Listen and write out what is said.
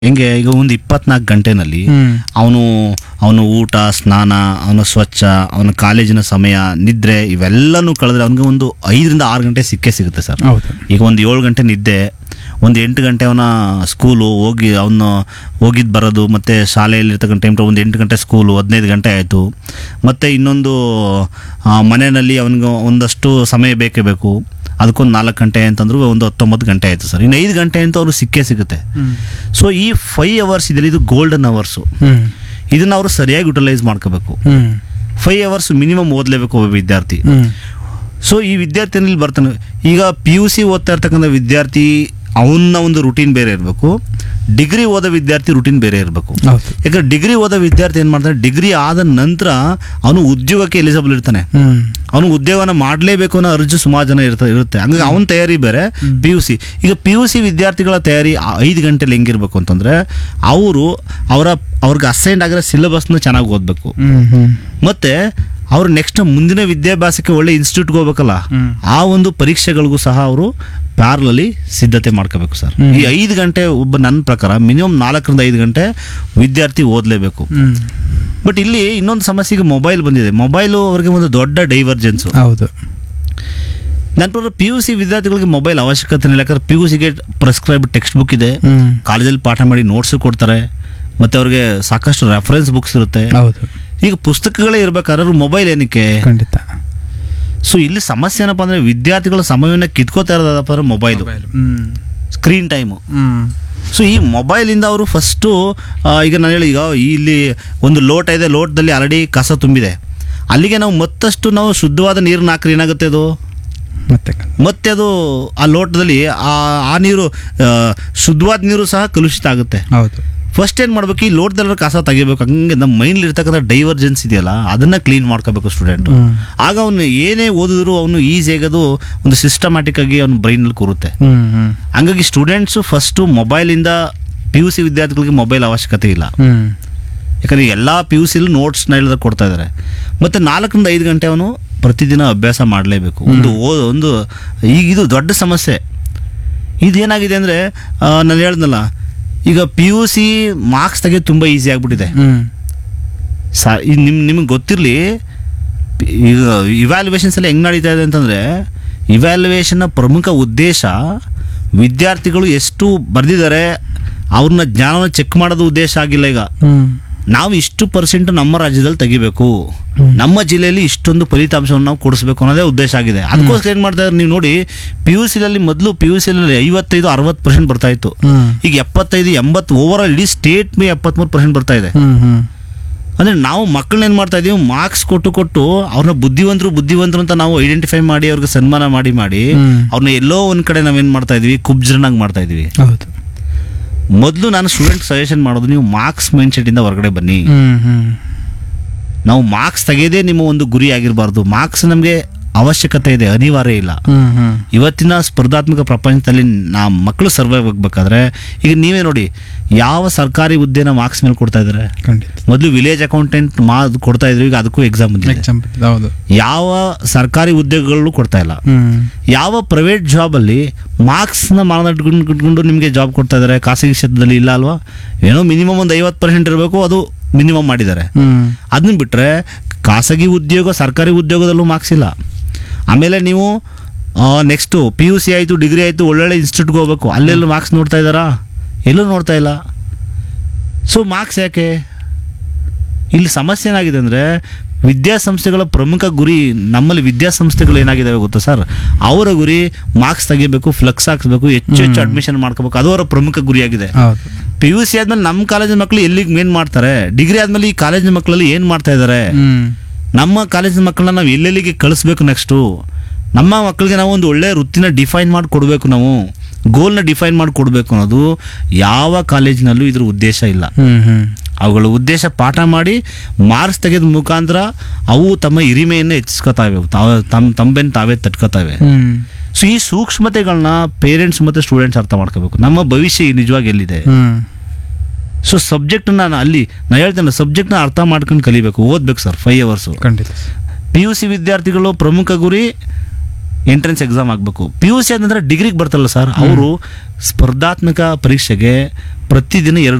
ಹೆಂಗೆ ಈಗ ಒಂದು ಇಪ್ಪತ್ನಾಲ್ಕು ಗಂಟೆನಲ್ಲಿ ಹ್ಮ್ ಅವನು ಅವನು ಊಟ ಸ್ನಾನ ಅವನ ಸ್ವಚ್ಛ ಅವನ ಕಾಲೇಜಿನ ಸಮಯ ನಿದ್ರೆ ಇವೆಲ್ಲನೂ ಕಳೆದ್ರೆ ಅವನಿಗೆ ಒಂದು ಐದರಿಂದ ಆರು ಗಂಟೆ ಸಿಕ್ಕೇ ಸಿಗುತ್ತೆ ಸರ್ ಹೌದು ಈಗ ಒಂದು ಏಳು ಗಂಟೆ ನಿದ್ದೆ ಒಂದು ಎಂಟು ಗಂಟೆ ಅವನ ಸ್ಕೂಲು ಹೋಗಿ ಅವನು ಹೋಗಿದ್ದು ಬರೋದು ಮತ್ತು ಶಾಲೆಯಲ್ಲಿರ್ತಕ್ಕಂಥ ಟೈಮ್ ಒಂದು ಎಂಟು ಗಂಟೆ ಸ್ಕೂಲು ಹದಿನೈದು ಗಂಟೆ ಆಯಿತು ಮತ್ತು ಇನ್ನೊಂದು ಆ, ಮನೆಯಲ್ಲಿ ಅವನಿಗೆ ಒಂದಷ್ಟು ಸಮಯ ಬೇಕೇ ಬೇಕು ಅದಕ್ಕೊಂದು ನಾಲ್ಕು ಗಂಟೆ ಅಂತಂದ್ರು ಒಂದು ಹತ್ತೊಂಬತ್ತು ಗಂಟೆ ಆಯಿತು ಸರ್ ಇನ್ನು ಐದು ಗಂಟೆ ಅಂತೂ ಅವ್ರು ಸಿಕ್ಕೇ ಸಿಗುತ್ತೆ ಹ್ಮ್ ಸೊ ಈ ಫೈವ್ ಅವರ್ಸ್ ಇದೆಯಲ್ಲ ಇದು ಗೋಲ್ಡನ್ ಅವರ್ಸು ಹ್ಮ್ ಇದನ್ನು ಅವರು ಸರಿಯಾಗಿ ಯುಟಿಲೈಸ್ ಮಾಡ್ಕೋಬೇಕು ಹ್ಮ್ ಫೈವ್ ಅವರ್ಸ್ ಮಿನಿಮಮ್ ಓದಲೇಬೇಕು ಒಬ್ಬ ವಿದ್ಯಾರ್ಥಿ ಹ್ಮ್ ಸೊ ಈ ವಿದ್ಯಾರ್ಥಿನಲ್ಲಿ ಬರ್ತಾನೆ ಈಗ ಪಿ ಯು ಸಿ ಓದ್ತಾ ಇರ್ತಕ್ಕಂಥ ವಿದ್ಯಾರ್ಥಿ ಅವನ ಒಂದು ರುಟೀನ್ ಬೇರೆ ಇರಬೇಕು ಡಿಗ್ರಿ ಓದೋ ವಿದ್ಯಾರ್ಥಿ ರುಟೀನ್ ಬೇರೆ ಇರಬೇಕು ಹೌದು ಯಾಕಂದ್ರೆ ಡಿಗ್ರಿ ಓದೋ ವಿದ್ಯಾರ್ಥಿ ಏನು ಮಾಡ್ತಾನೆ ಡಿಗ್ರಿ ಆದ ನಂತರ ಅವನು ಉದ್ಯೋಗಕ್ಕೆ ಎಲಿಜಿಬಲ್ ಇರ್ತಾನೆ ಹ್ಮ್ ಅವನು ಉದ್ಯೋಗನ ಮಾಡಲೇಬೇಕು ಅನ್ನೋ ಅರ್ಜಿ ಸುಮಾರು ಜನ ಇರ್ತ ಇರುತ್ತೆ ಹಂಗಾಗಿ ಅವನ ತಯಾರಿ ಬೇರೆ ಪಿ ಯು ಸಿ ಈಗ ಪಿ ಯು ಸಿ ವಿದ್ಯಾರ್ಥಿಗಳ ತಯಾರಿ ಆ ಐದು ಗಂಟೆಲಿ ಹೆಂಗಿರ್ಬೇಕು ಅಂತಂದ್ರೆ ಅವರು ಅವರ ಅವ್ರಿಗೆ ಅಸೈನ್ಡ್ ಆಗಿರೋ ಸಿಲೆಬಸ್ನ ಚೆನ್ನಾಗಿ ಓದಬೇಕು ಹ್ಮ್ ಹ್ಮ್ ಮತ್ತೆ ಅವ್ರು ನೆಕ್ಸ್ಟ್ ಮುಂದಿನ ವಿದ್ಯಾಭ್ಯಾಸಕ್ಕೆ ಒಳ್ಳೆ ಇನ್ಸ್ಟಿಟ್ಯೂಟ್ಗೆ ಹೋಗ್ಬೇಕಲ್ಲ ಹ್ಮ್. ಆ ಒಂದು ಪರೀಕ್ಷೆಗಳಿಗೂ ಸಹ ಅವರು ಪ್ಯಾರಲಲ್ಲಿ ಸಿದ್ಧತೆ ಮಾಡ್ಕೋಬೇಕು ಸರ್ ಹ್ಮ್. ಈ ಐದು ಗಂಟೆ ಒಬ್ಬ ನನ್ನ ಪ್ರಕಾರ ಮಿನಿಮಮ್ ನಾಲ್ಕರಿಂದ ಐದು ಗಂಟೆ ವಿದ್ಯಾರ್ಥಿ ಓದಲೇಬೇಕು ಹ್ಮ್ ಬಟ್ ಇಲ್ಲಿ ಇನ್ನೊಂದು ಸಮಸ್ಯೆಗೆ ಮೊಬೈಲ್ ಬಂದಿದೆ ಮೊಬೈಲು ಅವ್ರಿಗೆ ಒಂದು ದೊಡ್ಡ ಡೈವರ್ಜೆನ್ಸ್ ಹೌದು ನನ್ನ ಪ್ರಕಾರ ಪಿ ಯು ಸಿ ವಿದ್ಯಾರ್ಥಿಗಳಿಗೆ ಮೊಬೈಲ್ ಅವಶ್ಯಕತೆ ಇಲ್ಲ ಯಾಕಂದ್ರೆ ಪಿ ಯು ಸಿಗೆ ಪ್ರಿಸ್ಕ್ರೈಬ್ ಟೆಕ್ಸ್ಟ್ ಬುಕ್ ಇದೆ ಹ್ಮ್ ಕಾಲೇಜಲ್ಲಿ ಪಾಠ ಮಾಡಿ ನೋಟ್ಸ್ ಕೊಡ್ತಾರೆ ಮತ್ತೆ ಅವ್ರಿಗೆ ಸಾಕಷ್ಟು ರೆಫರೆನ್ಸ್ ಬುಕ್ಸ್ ಇರುತ್ತೆ ಹೌದು ಈಗ ಪುಸ್ತಕಗಳೇ ಇರ್ಬೇಕಾದ್ರೆ ಮೊಬೈಲ್ ಏನಕ್ಕೆ ಖಂಡಿತ ಸೊ ಇಲ್ಲಿ ಸಮಸ್ಯೆ ಏನಪ್ಪ ಅಂದ್ರೆ ವಿದ್ಯಾರ್ಥಿಗಳ ಸಮಯವನ್ನು ಕಿತ್ಕೋತಾ ಇರೋದಪ್ಪ ಅಂದ್ರೆ mobile hmm screen time hmm so ಈ ಮೊಬೈಲಿಂದ ಅವರು ಫಸ್ಟು ಈಗ ನಾನು ಹೇಳಿ ಈಗ ಇಲ್ಲಿ ಒಂದು ಲೋಟ ಇದೆ ಲೋಟದಲ್ಲಿ ಆಲ್ರೆಡಿ ಕಸ ತುಂಬಿದೆ ಅಲ್ಲಿಗೆ ನಾವು ಮತ್ತಷ್ಟು ನಾವು ಶುದ್ಧವಾದ ನೀರನ್ನ ಹಾಕ್ರೆ ಏನಾಗುತ್ತೆ ಅದು ಮತ್ತೆ ಮತ್ತೆ ಅದು ಆ ಲೋಟದಲ್ಲಿ ಆ ಆ ನೀರು ಆ, ಶುದ್ಧವಾದ ನೀರು ಸಹ ಕಲುಷಿತ ಆಗುತ್ತೆ ಹೌದು ಫಸ್ಟ್ ಏನು ಮಾಡ್ಬೇಕು ಈ ಲೋಟದಲ್ಲಿರೋ ಕಸ ತೆಗಿಬೇಕು ಹಂಗೆ ನಮ್ಮ ಮೈಂಡ್ಲಿ ಇರ್ತಕ್ಕಂಥ ಡೈವರ್ಜೆನ್ಸ್ ಇದೆಯಲ್ಲ ಅದನ್ನ ಕ್ಲೀನ್ ಮಾಡ್ಕೋಬೇಕು ಸ್ಟೂಡೆಂಟ್ ಹ್ಮ್ ಆಗ ಅವನು ಏನೇ ಓದಿದ್ರು ಅವನು ಈಸಿಯಾಗಿ ಅದು ಒಂದು ಸಿಸ್ಟಮ್ಯಾಟಿಕ್ ಆಗಿ ಅವನ ಬ್ರೈನಲ್ಲಿ ಕೂರುತ್ತೆ ಹ್ಮ್ ಹ್ಮ್ ಹಂಗಾಗಿ ಸ್ಟೂಡೆಂಟ್ಸು ಫಸ್ಟು ಮೊಬೈಲಿಂದ ಪಿ ಯು ಸಿ ವಿದ್ಯಾರ್ಥಿಗಳಿಗೆ ಮೊಬೈಲ್ ಅವಶ್ಯಕತೆ ಇಲ್ಲ ಹ್ಮ್ ಯಾಕಂದರೆ ಎಲ್ಲ ಪಿ ಯು ಸಿಲಿ ನೋಟ್ಸ್ನ ಹೇಳಿದ್ರೆ ಕೊಡ್ತಾ ಇದ್ದಾರೆ ಮತ್ತು ನಾಲ್ಕರಿಂದ ಐದು ಗಂಟೆ ಅವನು ಪ್ರತಿದಿನ ಅಭ್ಯಾಸ ಮಾಡಲೇಬೇಕು ಒಂದು ಓ ಒಂದು ಈಗ ಇದು ದೊಡ್ಡ ಸಮಸ್ಯೆ ಇದೇನಾಗಿದೆ ಅಂದರೆ ನಾನು ಹೇಳ್ದಲ್ಲ ಈಗ ಪಿ ಯು ಸಿ ಮಾರ್ಕ್ಸ್ ತೆಗೆದು ತುಂಬ ಈಸಿ ಆಗಿಬಿಟ್ಟಿದೆ ಹ್ಮ್ ಸಾ ಈಗ ನಿಮ್ ನಿಮಗೆ ಗೊತ್ತಿರಲಿ ಈಗ ಇವ್ಯಾಲ್ಯುವೇಷನ್ಸ್ ಎಲ್ಲ ಹೆಂಗೆ ನಡೀತಾ ಇದೆ ಅಂತಂದರೆ ಇವ್ಯಾಲ್ಯುವೇಷನ್ನ ಪ್ರಮುಖ ಉದ್ದೇಶ ವಿದ್ಯಾರ್ಥಿಗಳು ಎಷ್ಟು ಬರೆದಿದ್ದಾರೆ ಅವ್ರನ್ನ ಜ್ಞಾನವನ್ನು ಚೆಕ್ ಮಾಡೋದು ಉದ್ದೇಶ ಆಗಿಲ್ಲ ಈಗ ಹ್ಮ್ ನಾವು ಇಷ್ಟು ಪರ್ಸೆಂಟ್ ನಮ್ಮ ರಾಜ್ಯದಲ್ಲಿ ತೆಗಿಬೇಕು ಹ್ಮ್. ನಮ್ಮ ಜಿಲ್ಲೆಯಲ್ಲಿ ಇಷ್ಟೊಂದು ಫಲಿತಾಂಶವನ್ನು ನಾವು ಕೊಡಿಸ್ಬೇಕು ಅನ್ನೋದೇ ಉದ್ದೇಶ ಆಗಿದೆ ಅದಕ್ಕೋಸ್ಕರ ಏನು ಮಾಡ್ತಾ ಇದ್ದಾರೆ ನೀವು ನೋಡಿ ಪಿ ಯು ಸಿಲಲ್ಲಿ ಮೊದಲು ಪಿ ಯು ಸಿಲಲ್ಲಿ ಐವತ್ತೈದು ಅರವತ್ತು ಪರ್ಸೆಂಟ್ ಬರ್ತಾ ಇತ್ತು ಹ್ಮ್ ಈಗ ಎಪ್ಪತ್ತೈದು ಎಂಬತ್ತು ಓವರ್ ಆಲ್ ಇಡೀ ಸ್ಟೇಟ್ ಮೇ ಎಪ್ಪತ್ಮೂರು ಪರ್ಸೆಂಟ್ ಬರ್ತಾ ಇದೆ ಹ್ಮ್ ಹ್ಮ್ ಅಂದ್ರೆ ನಾವು ಮಕ್ಕಳನ್ನ ಏನು ಮಾಡ್ತಾ ಇದೀವಿ ಮಾರ್ಕ್ಸ್ ಕೊಟ್ಟು ಕೊಟ್ಟು ಅವ್ರನ್ನ ಬುದ್ಧಿವಂತರು ಬುದ್ಧಿವಂತರು ಅಂತ ನಾವು ಐಡೆಂಟಿಫೈ ಮಾಡಿ ಅವ್ರಿಗೆ ಸನ್ಮಾನ ಮಾಡಿ ಮಾಡಿ ಹ್ಮ್. ಅವ್ರನ್ನ ಎಲ್ಲೋ ಒಂದ್ ಕಡೆ ನಾವೇನ್ ಮಾಡ್ತಾ ಇದೀವಿ ಕುಬ್ಜರನಾಗಿ ಮಾಡ್ತಾ ಇದೀವಿ ಹೌದು ಮೊದಲು ನಾನು ಸ್ಟೂಡೆಂಟ್ ಸಜೆಷನ್ ಮಾಡೋದು ನೀವು ಮಾರ್ಕ್ಸ್ ಮೈಂಡ್ ಸೆಟ್ ಇಂದ ಹೊರಗಡೆ ಬನ್ನಿ ಹ್ಮ್ ಹ್ಮ್ ನಾವು ಮಾರ್ಕ್ಸ್ ತೆಗೆಯೋದೇ ನಿಮ್ಮ ಒಂದು ಗುರಿ ಆಗಿರಬಾರ್ದು ಮಾರ್ಕ್ಸ್ ನಮಗೆ ಅವಶ್ಯಕತೆ ಇದೆ ಅನಿವಾರ್ಯ ಇಲ್ಲ ಹ್ಮ್ ಹ್ಮ್ ಇವತ್ತಿನ ಸ್ಪರ್ಧಾತ್ಮಕ ಪ್ರಪಂಚದಲ್ಲಿ ನಾ ಮಕ್ಕಳು ಸರ್ವೈವ್ ಆಗಬೇಕಾದ್ರೆ ಈಗ ನೀವೇ ನೋಡಿ ಯಾವ ಸರ್ಕಾರಿ ಹುದ್ದೆನ ಮಾರ್ಕ್ಸ್ ಮೇಲೆ ಕೊಡ್ತಾ ಇದ್ದಾರೆ ಖಂಡಿತ ಮೊದಲು ವಿಲೇಜ್ ಅಕೌಂಟೆಂಟ್ ಮಾ ಕೊಡ್ತಾ ಇದ್ರು ಈಗ ಅದಕ್ಕೂ ಎಕ್ಸಾಮ್ ಬಂದಿದೆ ಎಕ್ಸಾಂಪಲ್ ಹೌದು ಯಾವ ಸರ್ಕಾರಿ ಉದ್ಯೋಗಗಳು ಕೊಡ್ತಾ ಇಲ್ಲ ಹ್ಮ್ ಯಾವ ಪ್ರೈವೇಟ್ ಜಾಬಲ್ಲಿ ಮಾರ್ಕ್ಸ್ನ ಮಾನದಂಡ ಇಟ್ಕೊಂಡು ನಿಮಗೆ ಜಾಬ್ ಕೊಡ್ತಾ ಇದ್ದಾರೆ ಖಾಸಗಿ ಕ್ಷೇತ್ರದಲ್ಲಿ ಇಲ್ಲ ಅಲ್ವಾ ಏನೋ ಮಿನಿಮಮ್ ಒಂದು ಐವತ್ತು ಪರ್ಸೆಂಟ್ ಇರಬೇಕು ಅದು ಮಿನಿಮಮ್ ಮಾಡಿದ್ದಾರೆ ಹ್ಮ್ ಅದನ್ನ ಬಿಟ್ಟರೆ ಖಾಸಗಿ ಉದ್ಯೋಗ ಸರ್ಕಾರಿ ಉದ್ಯೋಗದಲ್ಲೂ ಮಾರ್ಕ್ಸ್ ಇಲ್ಲ ಆಮೇಲೆ ನೀವು ನೆಕ್ಸ್ಟು ಪಿ ಯು ಸಿ ಆಯಿತು ಡಿಗ್ರಿ ಆಯಿತು ಒಳ್ಳೊಳ್ಳೆ ಇನ್ಸ್ಟಿಟ್ಯೂಟ್ಗೆ ಹೋಗ್ಬೇಕು ಅಲ್ಲೆಲ್ಲೂ ಮಾರ್ಕ್ಸ್ ನೋಡ್ತಾ ಇದ್ದಾರಾ ಎಲ್ಲೂ ನೋಡ್ತಾ ಇಲ್ಲ ಸೊ ಮಾರ್ಕ್ಸ್ ಯಾಕೆ ಇಲ್ಲಿ ಸಮಸ್ಯೆ ಏನಾಗಿದೆ ಅಂದರೆ ವಿದ್ಯಾಸಂಸ್ಥೆಗಳ ಪ್ರಮುಖ ಗುರಿ ನಮ್ಮಲ್ಲಿ ವಿದ್ಯಾಸಂಸ್ಥೆಗಳು ಏನಾಗಿದ್ದಾವೆ ಗೊತ್ತಾ ಸರ್ ಅವರ ಗುರಿ ಮಾರ್ಕ್ಸ್ ತೆಗಿಬೇಕು ಫ್ಲೆಕ್ಸ್ ಹಾಕ್ಸ್ಬೇಕು ಹೆಚ್ಚು ಹೆಚ್ಚು ಹ್ಮ್. ಅಡ್ಮಿಷನ್ ಮಾಡ್ಕೋಬೇಕು ಅದು ಅವರ ಪ್ರಮುಖ ಗುರಿಯಾಗಿದೆ ಹೌದು ಪಿ ಯು ಸಿ ಆದ್ಮೇಲೆ ನಮ್ಮ ಕಾಲೇಜಿನ ಮಕ್ಕಳು ಎಲ್ಲಿಗೆ ಮೇನ್ ಮಾಡ್ತಾರೆ ಡಿಗ್ರಿ ಆದ್ಮೇಲೆ ಈ ಕಾಲೇಜಿನ ಮಕ್ಕಳಲ್ಲಿ ಏನು ಮಾಡ್ತಾ ಇದ್ದಾರೆ ಹ್ಮ್ ನಮ್ಮ ಕಾಲೇಜಿನ ಮಕ್ಕಳನ್ನ ನಾವು ಎಲ್ಲೆಲ್ಲಿಗೆ ಕಳಿಸ್ಬೇಕು ನೆಕ್ಸ್ಟು ನಮ್ಮ ಮಕ್ಕಳಿಗೆ ನಾವು ಒಂದು ಒಳ್ಳೆ ವೃತ್ತಿನ ಡಿಫೈನ್ ಮಾಡಿ ಕೊಡಬೇಕು ನಾವು ಗೋಲ್ನ ಡಿಫೈನ್ ಮಾಡಿ ಕೊಡಬೇಕು ಅನ್ನೋದು ಯಾವ ಕಾಲೇಜಿನಲ್ಲೂ ಇದ್ರ ಉದ್ದೇಶ ಇಲ್ಲ ಹ್ಮ್ ಹ್ಮ್ ಅವುಗಳ ಉದ್ದೇಶ ಪಾಠ ಮಾಡಿ ಮಾರ್ಕ್ಸ್ ತೆಗೆದ ಮುಖಾಂತರ ಅವು ತಮ್ಮ ಹಿರಿಮೆಯನ್ನು ಹೆಚ್ಚಿಸ್ಕೊತಾವೆ ತಾವ ತಮ್ಮ ತಂಬೆನ್ ತಾವೇ ತಟ್ಕೋತಾವೆ ಹ್ಮ್ ಸೊ ಈ ಸೂಕ್ಷ್ಮತೆಗಳನ್ನ ಪೇರೆಂಟ್ಸ್ ಮತ್ತು ಸ್ಟೂಡೆಂಟ್ಸ್ ಅರ್ಥ ಮಾಡ್ಕೋಬೇಕು ನಮ್ಮ ಭವಿಷ್ಯ ನಿಜವಾಗಿ ಎಲ್ಲಿದೆ ಹ್ಮ್ ಸೊ ಸಬ್ಜೆಕ್ಟ್ನ ನಾನು ಅಲ್ಲಿ ನಾ ಹೇಳ್ತೇನೆ ಸಬ್ಜೆಕ್ಟ್ನ ಅರ್ಥ ಮಾಡ್ಕೊಂಡು ಕಲಿಬೇಕು ಓದ್ಬೇಕು ಸರ್ ಫೈವ್ ಅವರ್ಸು ಖಂಡಿತ ಪಿ ಯು ಸಿ ವಿದ್ಯಾರ್ಥಿಗಳು ಪ್ರಮುಖ ಗುರಿ ಎಂಟ್ರೆನ್ಸ್ ಎಕ್ಸಾಮ್ ಆಗಬೇಕು ಪಿ ಯು ಸಿ ಅಂತಂದರೆ ಡಿಗ್ರಿಗೆ ಬರ್ತಾರಲ್ಲ ಸರ್ ಅವರು ಸ್ಪರ್ಧಾತ್ಮಕ ಪರೀಕ್ಷೆಗೆ ಪ್ರತಿದಿನ ಎರಡು